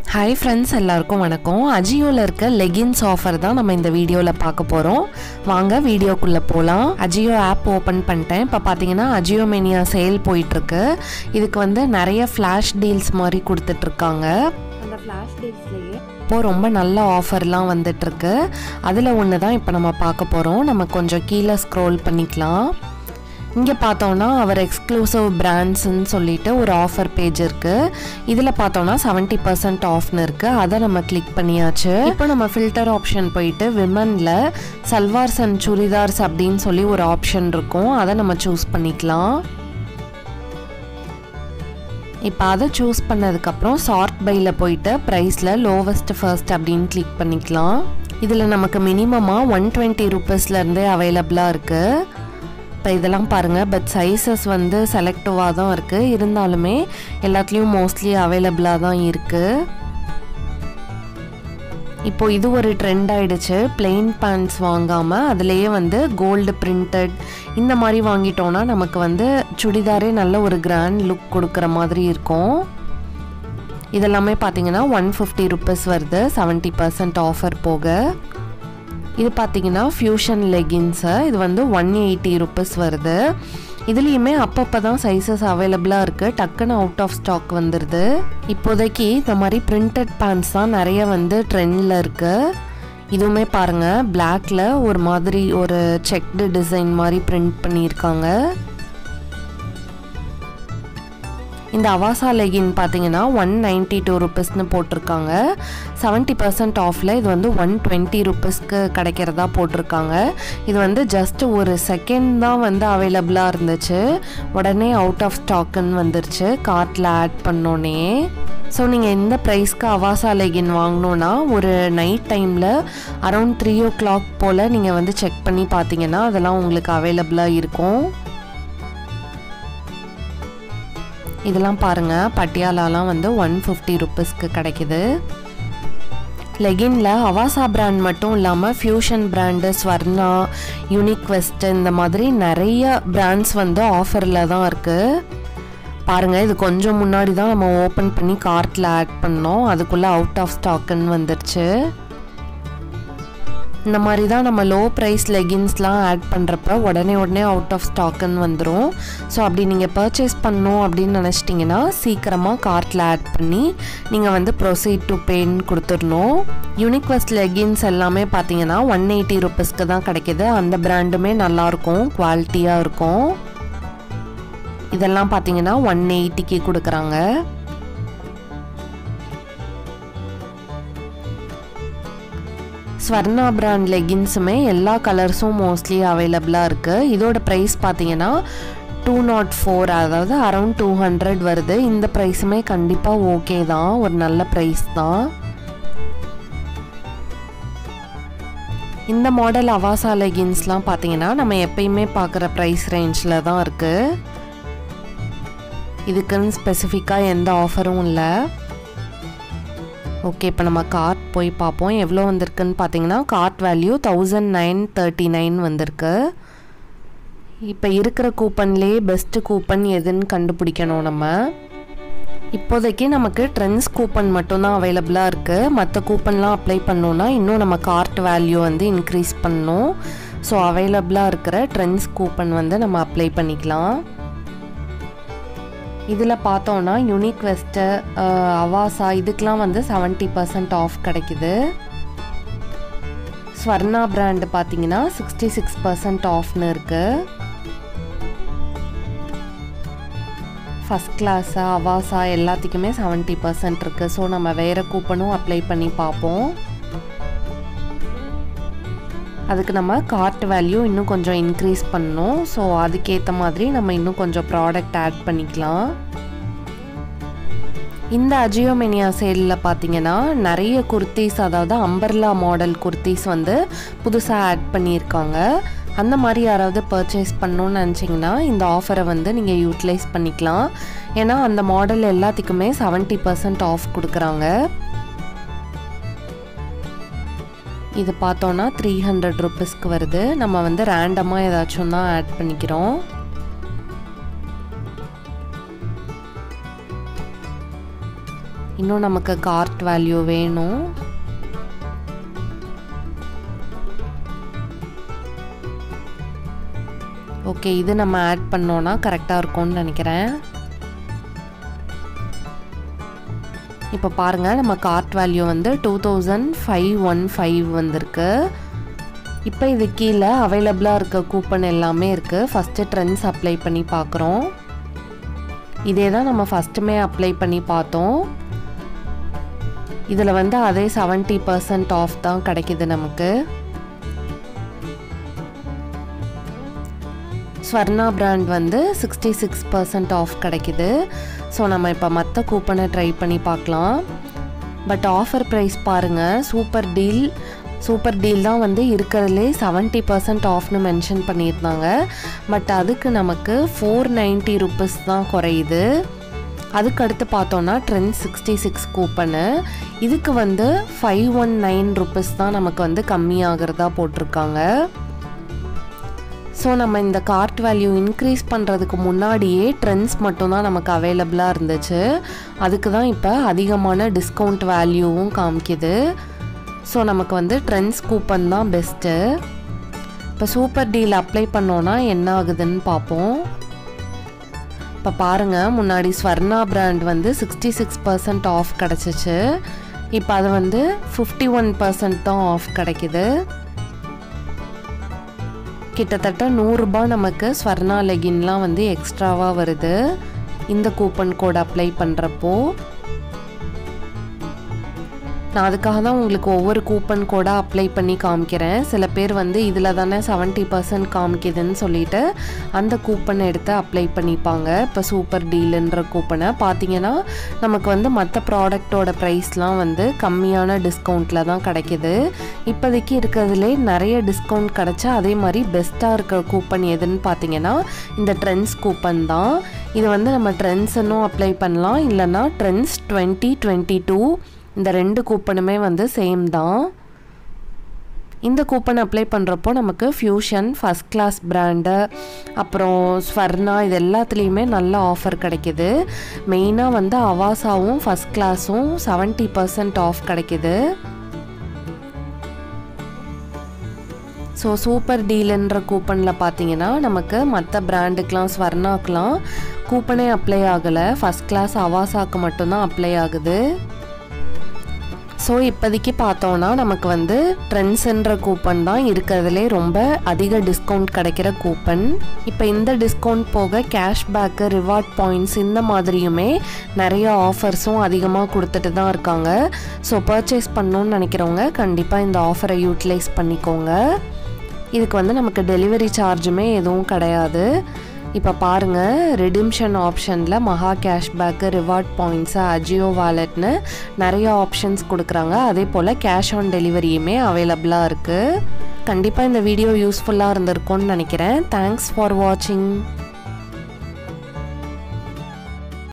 hi friends எல்லாருக்கும் வணக்கம் அஜியோவில் இருக்க லெகின்ஸ் ஆஃபர் தான் நம்ம இந்த வீடியோவில் பார்க்க போகிறோம் வாங்க வீடியோக்குள்ளே போகலாம் அஜியோ ஆப் ஓப்பன் பண்ணிட்டேன் இப்போ பார்த்தீங்கன்னா அஜியோ மெனியா சேல் போயிட்டுருக்கு இதுக்கு வந்து நிறைய ஃப்ளாஷ் டீல்ஸ் மாதிரி கொடுத்துட்ருக்காங்க அந்த ஃப்ளாஷ் டீல்ஸ்லேயே இப்போது ரொம்ப நல்ல ஆஃபர்லாம் வந்துட்டுருக்கு அதில் ஒன்று தான் இப்போ நம்ம பார்க்க போகிறோம் நம்ம கொஞ்சம் கீழே ஸ்க்ரோல் பண்ணிக்கலாம் இங்கே பார்த்தோன்னா அவர் எக்ஸ்க்ளூசிவ் பிராண்ட்ஸ்ன்னு சொல்லிட்டு ஒரு ஆஃபர் பேஜ் இருக்குது இதில் பார்த்தோன்னா செவன்ட்டி பர்சன்ட் ஆஃப்னு இருக்குது அதை நம்ம கிளிக் பண்ணியாச்சு இப்போ நம்ம ஃபில்டர் ஆப்ஷன் போயிட்டு விமனில் சல்வார்ஸ் அண்ட் சுடிதார்ஸ் அப்படின்னு சொல்லி ஒரு ஆப்ஷன் இருக்கும் அதை நம்ம சூஸ் பண்ணிக்கலாம் இப்போ அதை சூஸ் பண்ணதுக்கப்புறம் சார்ட் பையில் போயிட்டு ப்ரைஸில் லோவஸ்ட் ஃபர்ஸ்ட் அப்படின்னு கிளிக் பண்ணிக்கலாம் இதில் நமக்கு மினிமமாக ஒன் டுவெண்ட்டி ருபீஸ்லேருந்தே அவைலபிளாக இருக்குது இப்போ இதெல்லாம் பாருங்கள் பட் சைஸஸ் வந்து செலக்டிவாக தான் இருக்குது இருந்தாலுமே எல்லாத்துலேயும் மோஸ்ட்லி அவைலபிளாக தான் இருக்குது இப்போ இது ஒரு ட்ரெண்ட் ஆயிடுச்சு பிளெயின் பேண்ட்ஸ் வாங்காமல் அதுலேயே வந்து கோல்டு பிரிண்டட் இந்த மாதிரி வாங்கிட்டோன்னா நமக்கு வந்து சுடிதாரே நல்ல ஒரு கிராண்ட் லுக் கொடுக்குற மாதிரி இருக்கும் இதெல்லாமே பார்த்தீங்கன்னா ஒன் ஃபிஃப்டி ருபீஸ் வருது செவன்ட்டி பர்சன்ட் ஆஃபர் போக இது பார்த்தீங்கன்னா ஃபியூஷன் லெகின்ஸு இது வந்து ஒன் எயிட்டி ருபீஸ் வருது இதுலேயுமே அப்பப்போ தான் சைஸஸ் அவைலபிளாக இருக்குது டக்குன்னு அவுட் ஆஃப் ஸ்டாக் வந்துடுது இப்போதைக்கு இந்த மாதிரி பிரிண்டட் பேண்ட்ஸ் தான் நிறைய வந்து ட்ரெண்டில் இருக்குது இதுவுமே பாருங்கள் பிளாக்ல ஒரு மாதிரி ஒரு செக்டு டிசைன் மாதிரி பிரிண்ட் பண்ணியிருக்காங்க இந்த அவாசா லெகின் பார்த்தீங்கன்னா ஒன் நைன்ட்டி டூ ருபீஸ்னு போட்டிருக்காங்க செவன்ட்டி பர்சன்ட் ஆஃபில் இது வந்து ஒன் டுவெண்ட்டி ருபீஸ்க்கு கிடைக்கிறதா போட்டிருக்காங்க இது வந்து ஜஸ்ட் ஒரு செகண்ட் தான் வந்து அவைலபிளாக இருந்துச்சு உடனே அவுட் ஆஃப் ஸ்டாக்குன்னு வந்துருச்சு கார்ட்டில் ஆட் பண்ணோன்னே ஸோ நீங்கள் எந்த ப்ரைஸ்க்கு அவாசா லெகின் வாங்கினோன்னா ஒரு நைட் டைமில் அரவுண்ட் த்ரீ ஓ கிளாக் போல் நீங்கள் வந்து செக் பண்ணி பார்த்தீங்கன்னா அதெல்லாம் உங்களுக்கு அவைலபிளாக இருக்கும் இதெல்லாம் பாருங்கள் பட்டியாலாலாம் வந்து ஒன் ஃபிஃப்டி ருப்பீஸ்க்கு கிடைக்குது லெகினில் அவாசா பிராண்ட் மட்டும் இல்லாமல் fusion brand Swarna unique west இந்த மாதிரி நிறைய பிராண்ட்ஸ் வந்து ஆஃபரில் தான் இருக்குது பாருங்கள் இது கொஞ்சம் முன்னாடி தான் நம்ம ஓப்பன் பண்ணி கார்ட்டில் ஆட் பண்ணோம் அதுக்குள்ளே அவுட் ஆஃப் ஸ்டாக்குன்னு வந்துருச்சு இந்த மாதிரி தான் நம்ம லோ ப்ரைஸ் லெகின்ஸ்லாம் ஆட் பண்ணுறப்ப உடனே உடனே அவுட் ஆஃப் ஸ்டாக்குன்னு வந்துடும் ஸோ அப்படி நீங்கள் பர்ச்சேஸ் பண்ணணும் அப்படின்னு நினச்சிட்டிங்கன்னா சீக்கிரமாக கார்ட்டில் ஆட் பண்ணி நீங்கள் வந்து ப்ரொசீட் டு பேன்னு கொடுத்துடணும் யூனிக் வெஸ்ட் லெகின்ஸ் எல்லாமே பார்த்தீங்கன்னா ஒன் எயிட்டி ருபீஸ்க்கு தான் கிடைக்கிது அந்த பிராண்டுமே நல்லாயிருக்கும் குவாலிட்டியாக இருக்கும் இதெல்லாம் பார்த்தீங்கன்னா ஒன் எயிட்டிக்கு கொடுக்குறாங்க ஸ்வர்ணா பிராண்ட் லெகின்ஸுமே எல்லா கலர்ஸும் மோஸ்ட்லி அவைலபிளாக இருக்குது இதோட ப்ரைஸ் பார்த்தீங்கன்னா டூ நாட் ஃபோர் அதாவது அரவுண்ட் டூ ஹண்ட்ரட் வருது இந்த ப்ரைஸுமே கண்டிப்பாக ஓகே தான் ஒரு நல்ல ப்ரைஸ் தான் இந்த மாடல் அவாசா லெகின்ஸ்லாம் பார்த்தீங்கன்னா நம்ம எப்பயுமே பார்க்குற ப்ரைஸ் ரேஞ்சில் தான் இருக்குது இதுக்குன்னு ஸ்பெசிஃபிக்காக எந்த ஆஃபரும் இல்லை ஓகே இப்போ நம்ம கார்ட் போய் பார்ப்போம் எவ்வளோ வந்திருக்குன்னு பார்த்தீங்கன்னா card value thousand nine thirty nine வந்திருக்கு இப்போ இருக்கிற கூப்பன்லேயே பெஸ்ட்டு கூப்பன் எதுன்னு கண்டுபிடிக்கணும் நம்ம இப்போதைக்கு நமக்கு ட்ரெண்ட்ஸ் கூப்பன் மட்டும்தான் அவைலபிளாக இருக்குது மற்ற கூப்பன்லாம் அப்ளை பண்ணோன்னா இன்னும் நம்ம கார்ட் வேல்யூ வந்து இன்க்ரீஸ் பண்ணணும் ஸோ அவைலபிளாக இருக்கிற ட்ரெண்ட்ஸ் கூப்பன் வந்து நம்ம அப்ளை பண்ணிக்கலாம் இதில் பார்த்தோன்னா யூனிக் வெஸ்ட்டு அவாசா இதுக்கெலாம் வந்து செவன்ட்டி பர்சன்ட் ஆஃப் கிடைக்குது ஸ்வர்ணா பிராண்டு பார்த்தீங்கன்னா சிக்ஸ்டி சிக்ஸ் பர்சன்ட் ஆஃப்னு இருக்குது ஃபஸ்ட் கிளாஸா அவாசா எல்லாத்துக்குமே செவன்ட்டி பர்சன்ட் இருக்குது ஸோ நம்ம வேறு கூப்பனும் அப்ளை பண்ணி பார்ப்போம் அதுக்கு நம்ம கார்ட் வேல்யூ இன்னும் கொஞ்சம் இன்க்ரீஸ் பண்ணணும் ஸோ அதுக்கேற்ற மாதிரி நம்ம இன்னும் கொஞ்சம் ப்ராடக்ட் ஆட் பண்ணிக்கலாம் இந்த அஜியோமெனியா சேலில் பார்த்தீங்கன்னா நிறைய குர்த்திஸ் அதாவது அம்பர்லா மாடல் குர்த்திஸ் வந்து புதுசாக ஆட் பண்ணியிருக்காங்க அந்த மாதிரி யாராவது பர்ச்சேஸ் பண்ணணுன்னு நினச்சிங்கன்னா இந்த ஆஃபரை வந்து நீங்கள் யூட்டிலைஸ் பண்ணிக்கலாம் ஏன்னா அந்த மாடல் எல்லாத்துக்குமே செவன்ட்டி பர்சன்ட் ஆஃப் கொடுக்குறாங்க இது பார்த்தோன்னா த்ரீ ஹண்ட்ரட் ருபீஸ்க்கு வருது நம்ம வந்து ரேண்டமாக ஏதாச்சும் தான் ஆட் பண்ணிக்கிறோம் இன்னும் நமக்கு கார்ட் வேல்யூ வேணும் ஓகே இது நம்ம ஆட் பண்ணோன்னா கரெக்டாக இருக்கும்னு நினைக்கிறேன் இப்போ பாருங்கள் நம்ம கார்ட் வேல்யூ வந்து two thousand five one five வந்திருக்கு இப்போ இது கீழே அவைலபிளாக இருக்க கூப்பன் எல்லாமே இருக்குது ஃபஸ்ட்டு ட்ரெண்ட்ஸ் அப்ளை பண்ணி பார்க்குறோம் இதே தான் நம்ம ஃபஸ்ட்டுமே அப்ளை பண்ணி பார்த்தோம் இதில் வந்து அதே செவன்ட்டி பர்சன்ட் ஆஃப் தான் கிடைக்கிது நமக்கு ஸ்வர்ணா பிராண்ட் வந்து சிக்ஸ்டி சிக்ஸ் பர்சன்ட் ஆஃப் கிடைக்கிது ஸோ நம்ம இப்போ மற்ற கூப்பனை ட்ரை பண்ணி பார்க்கலாம் பட் ஆஃபர் ப்ரைஸ் பாருங்கள் சூப்பர் டீல் சூப்பர் டீல் தான் வந்து இருக்கிறதுலே செவன்ட்டி பர்சன்ட் ஆஃப்னு மென்ஷன் பண்ணியிருந்தாங்க பட் அதுக்கு நமக்கு ஃபோர் நைன்ட்டி ருப்பீஸ் தான் குறையுது அதுக்கு அடுத்து பார்த்தோன்னா ட்ரெண்ட் சிக்ஸ்டி சிக்ஸ் கூப்பனு இதுக்கு வந்து ஃபைவ் ஒன் நைன் ருப்பீஸ் தான் நமக்கு வந்து கம்மியாகிறதா போட்டிருக்காங்க ஸோ நம்ம இந்த கார்ட் வேல்யூ இன்க்ரீஸ் பண்ணுறதுக்கு முன்னாடியே ட்ரெண்ட்ஸ் மட்டும்தான் நமக்கு அவைலபிளாக இருந்துச்சு அதுக்கு தான் இப்போ அதிகமான டிஸ்கவுண்ட் வேல்யூவும் காமிக்குது ஸோ நமக்கு வந்து ட்ரெண்ட்ஸ் கூப்பன் தான் பெஸ்ட்டு இப்போ சூப்பர் டீல் அப்ளை பண்ணோன்னா என்ன ஆகுதுன்னு பார்ப்போம் இப்போ பாருங்கள் முன்னாடி ஸ்வர்ணா பிராண்ட் வந்து சிக்ஸ்டி சிக்ஸ் பர்சன்ட் ஆஃப் கிடச்சிச்சு இப்போ அது வந்து ஃபிஃப்டி ஒன் பர்சன்ட் தான் ஆஃப் கிடைக்குது கிட்டத்தட்ட நூறுரூபா நமக்கு ஸ்வர்ணா லெகின்லாம் வந்து எக்ஸ்ட்ராவாக வருது இந்த கூப்பன் கோட் அப்ளை பண்ணுறப்போ நான் அதுக்காக தான் உங்களுக்கு ஒவ்வொரு கூப்பன் கோடாக அப்ளை பண்ணி காமிக்கிறேன் சில பேர் வந்து இதில் தானே செவன்ட்டி பர்சன்ட் காமிக்குதுன்னு சொல்லிட்டு அந்த கூப்பன் எடுத்து அப்ளை பண்ணிப்பாங்க இப்போ சூப்பர் டீலுன்ற கூப்பனை பார்த்தீங்கன்னா நமக்கு வந்து மற்ற ப்ராடக்டோட ப்ரைஸ்லாம் வந்து கம்மியான டிஸ்கவுண்ட்டில் தான் கிடைக்கிது இப்போதைக்கு இருக்கிறதுலே நிறைய டிஸ்கவுண்ட் கிடச்சா அதே மாதிரி பெஸ்ட்டாக இருக்கிற கூப்பன் எதுன்னு பார்த்தீங்கன்னா இந்த ட்ரெண்ட்ஸ் கூப்பன் தான் இது வந்து நம்ம ட்ரெண்ட்ஸ்ன்னும் அப்ளை பண்ணலாம் இல்லைன்னா ட்ரெண்ட்ஸ் டுவெண்ட்டி டுவெண்ட்டி டூ இந்த ரெண்டு கூப்பனுமே வந்து சேம் தான் இந்த கூப்பன் அப்ளை பண்ணுறப்போ நமக்கு ஃப்யூஷன் ஃபஸ்ட் கிளாஸ் பிராண்டு அப்புறம் ஸ்வர்ணா இது எல்லாத்துலேயுமே நல்ல ஆஃபர் கிடைக்கிது மெயினாக வந்து அவாசாவும் ஃபஸ்ட் கிளாஸும் செவன்ட்டி பர்சன்ட் ஆஃப் கிடைக்கிது ஸோ சூப்பர் டீலுன்ற கூப்பனில் பார்த்தீங்கன்னா நமக்கு மற்ற பிராண்டுக்கெலாம் ஸ்வர்ணாக்கெலாம் கூப்பனே அப்ளை ஆகலை ஃபஸ்ட் கிளாஸ் அவாசாக்கு மட்டும்தான் அப்ளை ஆகுது ஸோ இப்போதைக்கு பார்த்தோன்னா நமக்கு வந்து ட்ரெண்ட்ஸுன்ற கூப்பன் தான் இருக்கிறதுலே ரொம்ப அதிக டிஸ்கவுண்ட் கிடைக்கிற கூப்பன் இப்போ இந்த டிஸ்கவுண்ட் போக கேஷ்பேக்கு ரிவார்ட் பாயிண்ட்ஸ் இந்த மாதிரியுமே நிறைய ஆஃபர்ஸும் அதிகமாக கொடுத்துட்டு தான் இருக்காங்க ஸோ பர்ச்சேஸ் பண்ணணுன்னு நினைக்கிறவங்க கண்டிப்பாக இந்த ஆஃபரை யூட்டிலைஸ் பண்ணிக்கோங்க இதுக்கு வந்து நமக்கு டெலிவரி சார்ஜுமே எதுவும் கிடையாது இப்போ பாருங்கள் ரிடிம்ஷன் ஆப்ஷனில் மகா கேஷ்பேக்கு ரிவார்ட் பாயிண்ட்ஸு அஜியோ வாலெட்னு நிறைய ஆப்ஷன்ஸ் கொடுக்குறாங்க அதே போல் கேஷ் ஆன் டெலிவரியுமே அவைலபிளாக இருக்குது கண்டிப்பாக இந்த வீடியோ யூஸ்ஃபுல்லாக இருந்திருக்கும்னு நினைக்கிறேன் தேங்க்ஸ் ஃபார் வாட்சிங்